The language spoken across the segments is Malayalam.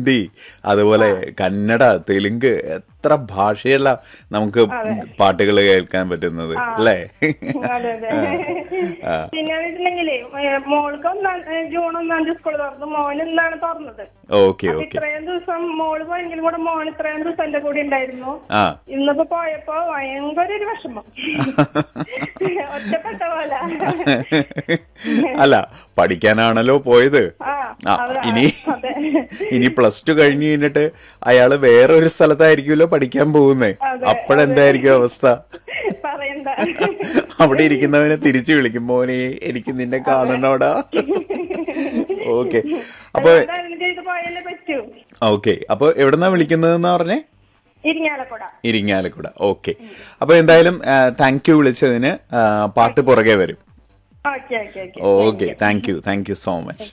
ഹിന്ദി അതുപോലെ കന്നഡ തെലുങ്ക് എത്ര ഭാഷയുള്ള നമുക്ക് പാട്ടുകൾ കേൾക്കാൻ പറ്റുന്നത് അല്ലേ അതെ അതെ പിന്നെ വെച്ചിട്ടുണ്ടെങ്കിലേ ഏ, മോൾക്ക് ഒന്നാം ഏ, ജൂൺ ഒന്നാം തീയതി സ്കൂൾ തുറന്നു മോൻ ഇന്നാണ് തുറന്നത് ഓക്കെ അപ്പൊ ഓക്കെ ഇത്രയും ദിവസം മോള് പോയെങ്കിലും കൂടെ മോൻ ഇത്രയും ദിവസം എന്റെ കൂടെ ഉണ്ടായിരുന്നു ആ ഇന്നിപ്പോ പോയപ്പോ ഭയങ്കര ഒരു വിഷമം ഒറ്റപ്പെട്ട പോലെ അല്ല പഠിക്കാനാണല്ലോ പോയത് ആ ആ, അതെ, ഇനി അതെ ഇനി പ്ലസ് ടു കഴിഞ്ഞ് കഴിഞ്ഞിട്ട് അയാള് വേറെ ഒരു സ്ഥലത്തായിരിക്കുമല്ലോ പഠിക്കാൻ പോകുന്നേ അതെ, അപ്പോഴെന്തായിരിക്കും അവസ്ഥ പറയണ്ട അവിടെ ഇരിക്കുന്നവനെ തിരിച്ചു വിളിക്കും മോനെ എനിക്ക് നിന്നെ കാണണോടാ ഓക്കെ അപ്പൊ എന്തായാലും ചെയ്ത് പോയാലേ പറ്റൂ ഓക്കെ അപ്പൊ എവിടെന്നാ വിളിക്കുന്നതെന്നാ പറഞ്ഞേ ഇരിങ്ങാലക്കുട ഇരിങ്ങാലക്കുട ഓക്കെ അപ്പൊ എന്തായാലും താങ്ക് യു വിളിച്ചതിന് ആ, പാട്ട് പുറകെ വരും okay okay okay okay thank you thank you so much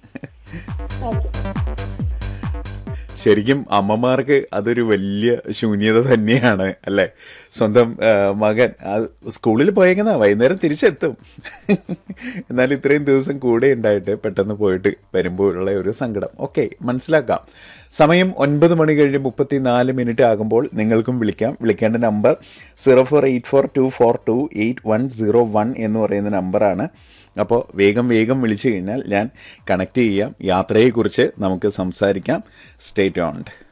ശരിക്കും അമ്മമാർക്ക് അതൊരു വലിയ ശൂന്യത തന്നെയാണ് അല്ലെ സ്വന്തം ആ, മകൻ അത് സ്കൂളിൽ പോയേക്കുന്ന വൈകുന്നേരം തിരിച്ചെത്തും എന്നാൽ ഇത്രയും ദിവസം കൂടെ ഉണ്ടായിട്ട് പെട്ടെന്ന് പോയിട്ട് വരുമ്പോഴുള്ള ഒരു സങ്കടം ഓക്കെ മനസ്സിലാക്കാം സമയം ഒൻപത് മണി കഴിഞ്ഞ് മുപ്പത്തിനാല് മിനിറ്റ് ആകുമ്പോൾ നിങ്ങൾക്കും വിളിക്കാം വിളിക്കേണ്ട number zero four eight four two four two eight one zero one എന്ന് പറയുന്ന നമ്പറാണ് അപ്പോൾ വേഗം വേഗം വിളിച്ചു കഴിഞ്ഞാൽ ഞാൻ കണക്ട് ചെയ്യാം യാത്രയെക്കുറിച്ച് നമുക്ക് സംസാരിക്കാം സ്റ്റേറ്റ് ഓൺഡ്